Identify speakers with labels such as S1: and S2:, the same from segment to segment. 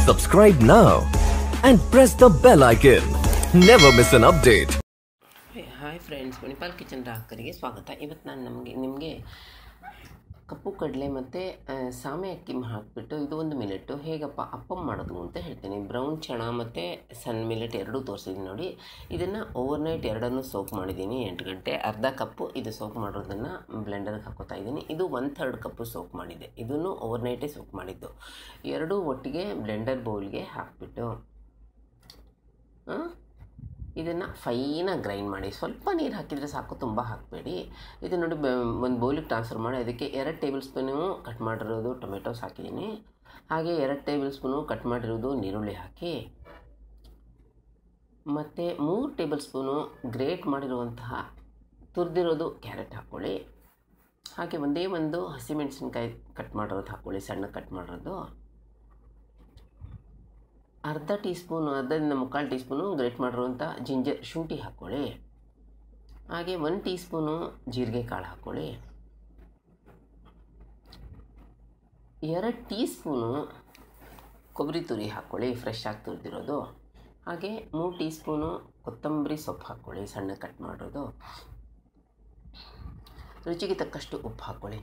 S1: Subscribe now and press the bell icon. Never miss an update.
S2: Hi friends Manipal kitchen ಗ್ರಾಹಕರಿಗೆ ಸ್ವಾಗತ ಇವತ್ತು ನಾನು ನಮಗೆ ನಿಮಗೆ ಕಪ್ಪು ಕಡಲೆ ಮತ್ತು ಸಾಮೆ ಅಕ್ಕಿ ಹಾಕಿಬಿಟ್ಟು ಇದು ಒಂದು ಮಿಲೆಟ್ಟು ಹೇಗಪ್ಪ ಅಪ್ಪಮ್ ಮಾಡೋದು ಅಂತ ಹೇಳ್ತೀನಿ ಬ್ರೌನ್ ಚಣ ಮತ್ತು ಸಣ್ಣ ಮಿಲೆಟ್ ಎರಡೂ ತೋರಿಸಿದ್ದೀನಿ ನೋಡಿ ಇದನ್ನು ಓವರ್ನೈಟ್ ಎರಡನ್ನೂ ಸೋಕ್ ಮಾಡಿದ್ದೀನಿ ಎಂಟು ಗಂಟೆ ಅರ್ಧ ಕಪ್ಪು ಇದು ಸೋಕ್ ಮಾಡೋದನ್ನು ಬ್ಲೆಂಡರ್ಗೆ ಹಾಕೋತಾ ಇದ್ದೀನಿ ಇದು ಒನ್ ಥರ್ಡ್ ಕಪ್ಪು ಸೋಕ್ ಮಾಡಿದ್ದೆ ಇದನ್ನು ಓವರ್ನೈಟೇ ಸೋಕ್ ಮಾಡಿದ್ದು ಎರಡೂ ಒಟ್ಟಿಗೆ ಬ್ಲೆಂಡರ್ ಬೌಲ್ಗೆ ಹಾಕಿಬಿಟ್ಟು ಇದನ್ನು ಫೈನಾಗಿ ಗ್ರೈಂಡ್ ಮಾಡಿ ಸ್ವಲ್ಪ ನೀರು ಹಾಕಿದರೆ ಸಾಕು ತುಂಬ ಹಾಕಬೇಡಿ ಇದು ನೋಡಿ ಬ ಒಂದು ಬೌಲಿಗೆ ಟ್ರಾನ್ಸ್ಫರ್ ಮಾಡಿ ಅದಕ್ಕೆ ಎರಡು ಟೇಬಲ್ ಸ್ಪೂನು ಕಟ್ ಮಾಡಿರೋದು ಟೊಮೆಟೊಸ್ ಹಾಕಿದ್ದೀನಿ ಹಾಗೆ ಎರಡು ಟೇಬಲ್ ಸ್ಪೂನು ಕಟ್ ಮಾಡಿರೋದು ನೀರುಳ್ಳಿ ಹಾಕಿ ಮತ್ತು ಮೂರು ಟೇಬಲ್ ಸ್ಪೂನು ಗ್ರೇಟ್ ಮಾಡಿರುವಂತಹ ತುರಿದಿರೋದು ಕ್ಯಾರೆಟ್ ಹಾಕ್ಕೊಳ್ಳಿ ಹಾಗೆ ಒಂದೇ ಒಂದು ಹಸಿಮೆಣಸಿನ್ಕಾಯಿ ಕಟ್ ಮಾಡಿರೋದು ಹಾಕ್ಕೊಳ್ಳಿ ಸಣ್ಣ ಕಟ್ ಮಾಡಿರೋದು ಅರ್ಧ ಟೀ ಸ್ಪೂನು ಅರ್ಧದಿಂದ ಮುಕ್ಕಾಲು ಟೀ ಸ್ಪೂನು ಗ್ರೇಟ್ ಮಾಡಿರುವಂಥ ಜಿಂಜರ್ ಶುಂಠಿ ಹಾಕ್ಕೊಳ್ಳಿ ಹಾಗೆ ಒಂದು ಟೀ ಸ್ಪೂನು ಜೀರಿಗೆ ಕಾಳು ಹಾಕ್ಕೊಳ್ಳಿ ಎರಡು ಟೀ ಸ್ಪೂನು ಕೊಬ್ಬರಿ ತುರಿ ಹಾಕ್ಕೊಳ್ಳಿ ಫ್ರೆಶ್ ಆಗಿ ತುರಿದಿರೋದು ಹಾಗೆ ಮೂರು ಟೀ ಸ್ಪೂನು ಕೊತ್ತಂಬರಿ ಸೊಪ್ಪು ಹಾಕ್ಕೊಳ್ಳಿ ಸಣ್ಣ ಕಟ್ ಮಾಡೋದು ರುಚಿಗೆ ತಕ್ಕಷ್ಟು ಉಪ್ಪು ಹಾಕ್ಕೊಳ್ಳಿ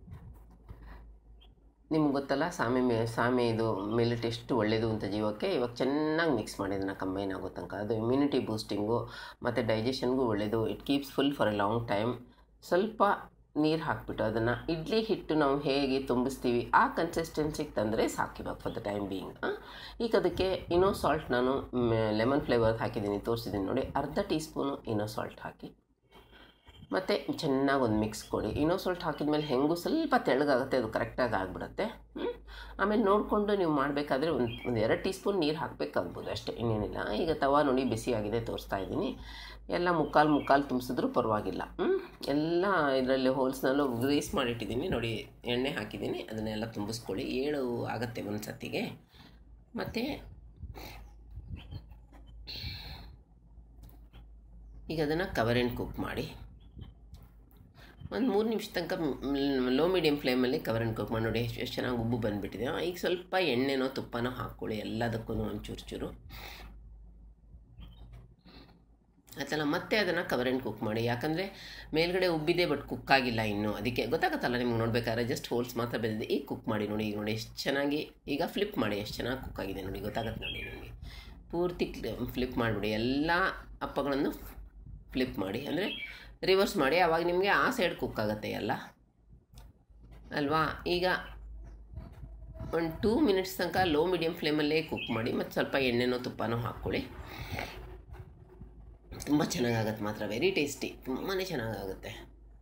S2: ನಿಮ್ಗೆ ಗೊತ್ತಲ್ಲ ಸಾಮೆ ಮೇ ಸಾಮೆ ಇದು ಮಿಲೆಟ್ ಎಷ್ಟು ಒಳ್ಳೆಯದು ಅಂತ ಜೀವಕ್ಕೆ ಇವಾಗ ಚೆನ್ನಾಗಿ ಮಿಕ್ಸ್ ಮಾಡಿ ಅದನ್ನು ಕಂಬೈನ್ ಆಗೋ ತನಕ ಅದು ಇಮ್ಯುನಿಟಿ ಬೂಸ್ಟಿಂಗು ಮತ್ತು ಡೈಜೆಷನ್ಗೂ ಒಳ್ಳೆಯದು it keeps full for a long time ಸ್ವಲ್ಪ ನೀರು ಹಾಕ್ಬಿಟ್ಟು ಅದನ್ನು ಇಡ್ಲಿ ಹಿಟ್ಟು ನಾವು ಹೇಗೆ ತುಂಬಿಸ್ತೀವಿ ಆ ಕನ್ಸಿಸ್ಟೆನ್ಸಿಗೆ ತಂದರೆ ಸಾಕು ಇವಾಗ ಫಾರ್ ದ ಟೈಮ್ ಬೀಯಿಂಗ್ ಈಗ ಅದಕ್ಕೆ ಇನೋ ಸಾಲ್ಟ್ ನಾನು ಲೆಮನ್ ಫ್ಲೇವರ್ ಹಾಕಿದ್ದೀನಿ ತೋರಿಸಿದ್ದೀನಿ ನೋಡಿ ಅರ್ಧ ಟೀ ಸ್ಪೂನು ಇನೋ ಸಾಲ್ಟ್ ಹಾಕಿ ಮತ್ತು ಚೆನ್ನಾಗಿ ಒಂದು ಮಿಕ್ಸ್ ಕೊಡಿ ಇನ್ನೂ ಸ್ವಲ್ಪ ಹಾಕಿದ ಮೇಲೆ ಹೆಂಗೂ ಸ್ವಲ್ಪ ತೆಳ್ಳಗಾಗುತ್ತೆ ಅದು ಕರೆಕ್ಟಾಗಿ ಆಗಿಬಿಡುತ್ತೆ ಆಮೇಲೆ ನೋಡಿಕೊಂಡು ನೀವು ಮಾಡಬೇಕಾದ್ರೆ ಒಂದು ಒಂದು ಎರಡು ಟೀ ಸ್ಪೂನ್ ನೀರು ಹಾಕಬೇಕಾಗ್ಬೋದು ಅಷ್ಟೇ ಇನ್ನೇನಿಲ್ಲ ಈಗ ತವಾ ನೋಡಿ ಬಿಸಿಯಾಗಿದೆ ತೋರಿಸ್ತಾ ಇದ್ದೀನಿ ಎಲ್ಲ ಮುಕ್ಕಾಲು ಮುಕ್ಕಾಲು ತುಂಬಿಸಿದ್ರೂ ಪರವಾಗಿಲ್ಲ ಎಲ್ಲ ಇದರಲ್ಲಿ ಹೋಲ್ಸ್ನಲ್ಲೂ ಗ್ರೀಸ್ ಮಾಡಿಟ್ಟಿದ್ದೀನಿ ನೋಡಿ ಎಣ್ಣೆ ಹಾಕಿದ್ದೀನಿ ಅದನ್ನೆಲ್ಲ ತುಂಬಿಸ್ಕೊಳ್ಳಿ ಏಳು ಆಗುತ್ತೆ ಒಂದು ಸತಿಗೆ ಮತ್ತು ಈಗ ಅದನ್ನು ಕವರ್ ಆ್ಯಂಡ್ ಕುಕ್ ಮಾಡಿ ಒಂದು ಮೂರು ನಿಮಿಷ ತನಕ ಲೋ ಮೀಡಿಯಮ್ ಫ್ಲೇಮಲ್ಲಿ ಕವರ್ ಆ್ಯಂಡ್ ಕುಕ್ ಮಾಡಿ ನೋಡಿ ಎಷ್ಟು ಎಷ್ಟು ಚೆನ್ನಾಗಿ ಉಬ್ಬು ಬಂದುಬಿಟ್ಟಿದೆ ಈಗ ಸ್ವಲ್ಪ ಎಣ್ಣೆನೋ ತುಪ್ಪನೋ ಹಾಕ್ಕೊಳ್ಳಿ ಎಲ್ಲದಕ್ಕೂ ಒಂದು ಚೂರು ಚೂರು ಆಯ್ತಲ್ಲ ಮತ್ತೆ ಅದನ್ನು ಕವರ್ ಆ್ಯಂಡ್ ಕುಕ್ ಮಾಡಿ ಯಾಕಂದರೆ ಮೇಲ್ಗಡೆ ಉಬ್ಬಿದೆ ಬಟ್ ಕುಕ್ ಆಗಿಲ್ಲ ಇನ್ನೂ ಅದಕ್ಕೆ ಗೊತ್ತಾಗುತ್ತಲ್ಲ ನಿಮ್ಗೆ ನೋಡಬೇಕಾದ್ರೆ ಜಸ್ಟ್ ಹೋಲ್ಸ್ ಮಾತ್ರ ಬೆಳೆದಿದೆ ಈಗ ಕುಕ್ ಮಾಡಿ ನೋಡಿ ಈಗ ನೋಡಿ ಎಷ್ಟು ಚೆನ್ನಾಗಿ ಈಗ ಫ್ಲಿಪ್ ಮಾಡಿ ಎಷ್ಟು ಚೆನ್ನಾಗಿ ಕುಕ್ ಆಗಿದೆ ನೋಡಿ ಗೊತ್ತಾಗುತ್ತೆ ನೋಡಿ ನಿಮಗೆ ಪೂರ್ತಿ ಫ್ಲಿಪ್ ಮಾಡಿಬಿಡಿ ಎಲ್ಲ ಅಪ್ಪಗಳನ್ನು ಫ್ಲಿಪ್ ಮಾಡಿ ಅಂದರೆ ರಿವರ್ಸ್ ಮಾಡಿ ಆವಾಗ ನಿಮಗೆ ಆ ಸೈಡ್ ಕುಕ್ ಆಗುತ್ತೆ ಎಲ್ಲ ಅಲ್ವಾ ಈಗ ಒಂದು ಟೂ ಮಿನಿಟ್ಸ್ ತನಕ ಲೋ ಮೀಡಿಯಮ್ ಫ್ಲೇಮಲ್ಲೇ ಕುಕ್ ಮಾಡಿ ಮತ್ತು ಸ್ವಲ್ಪ ಎಣ್ಣೆನೋ ತುಪ್ಪನೋ ಹಾಕ್ಕೊಳ್ಳಿ ತುಂಬ ಚೆನ್ನಾಗಾಗತ್ತೆ ಮಾತ್ರ ವೆರಿ ಟೇಸ್ಟಿ ತುಂಬಾ ಚೆನ್ನಾಗಾಗುತ್ತೆ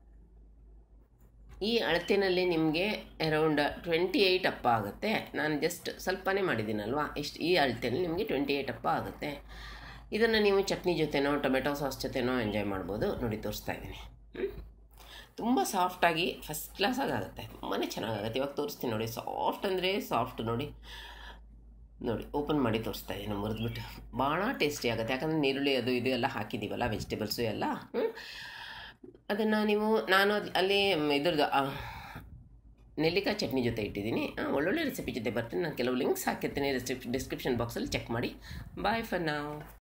S2: ಈ ಅಳತೆನಲ್ಲಿ ನಿಮಗೆ ಅರೌಂಡ್ ಟ್ವೆಂಟಿ ಏಯ್ಟ್ ಅಪ್ಪ ಆಗುತ್ತೆ ನಾನು ಜಸ್ಟ್ ಸ್ವಲ್ಪನೇ ಮಾಡಿದ್ದೀನಲ್ವಾ ಇಷ್ಟು ಈ ಅಳತೆಯಲ್ಲಿ ನಿಮಗೆ ಟ್ವೆಂಟಿ ಏಯ್ಟ್ ಅಪ್ಪ ಆಗುತ್ತೆ ಇದನ್ನು ನೀವು ಚಟ್ನಿ ಜೊತೆನೋ ಟೊಮೆಟೊ ಸಾಸ್ ಜೊತೆನೋ ಎಂಜಾಯ್ ಮಾಡ್ಬೋದು ನೋಡಿ ತೋರಿಸ್ತಾ ಇದ್ದೀನಿ ತುಂಬ ಸಾಫ್ಟಾಗಿ ಫಸ್ಟ್ ಕ್ಲಾಸಾಗಿ ಆಗುತ್ತೆ ತುಂಬಾ ಚೆನ್ನಾಗಾಗುತ್ತೆ ಇವಾಗ ತೋರಿಸ್ತೀನಿ ನೋಡಿ ಸಾಫ್ಟ್ ಅಂದರೆ ಸಾಫ್ಟ್ ನೋಡಿ ನೋಡಿ ಓಪನ್ ಮಾಡಿ ತೋರಿಸ್ತಾ ಇದ್ದೀನಿ ಮುರಿದ್ಬಿಟ್ಟು ಭಾಳ ಟೇಸ್ಟಿ ಆಗುತ್ತೆ ಯಾಕಂದರೆ ನೀರುಳ್ಳಿ ಅದು ಇದು ಎಲ್ಲ ಹಾಕಿದ್ದೀವಲ್ಲ ವೆಜಿಟೇಬಲ್ಸು ಎಲ್ಲ ಅದನ್ನು ನೀವು ನಾನು ಅಲ್ಲಿ ಇದ್ರದ್ದು ನೆಲ್ಲಿಕಾಯಿ ಚಟ್ನಿ ಜೊತೆ ಇಟ್ಟಿದ್ದೀನಿ ಒಳ್ಳೊಳ್ಳೆ ರೆಸಿಪಿ ಜೊತೆ ಬರ್ತೀನಿ ನಾನು ಕೆಲವು ಲಿಂಕ್ಸ್ ಹಾಕಿರ್ತೀನಿ ರೆಸಿಪಿ ಡಿಸ್ಕ್ರಿಪ್ಷನ್ ಬಾಕ್ಸಲ್ಲಿ ಚೆಕ್ ಮಾಡಿ ಬಾಯ್ ಫರ್ ನಾವು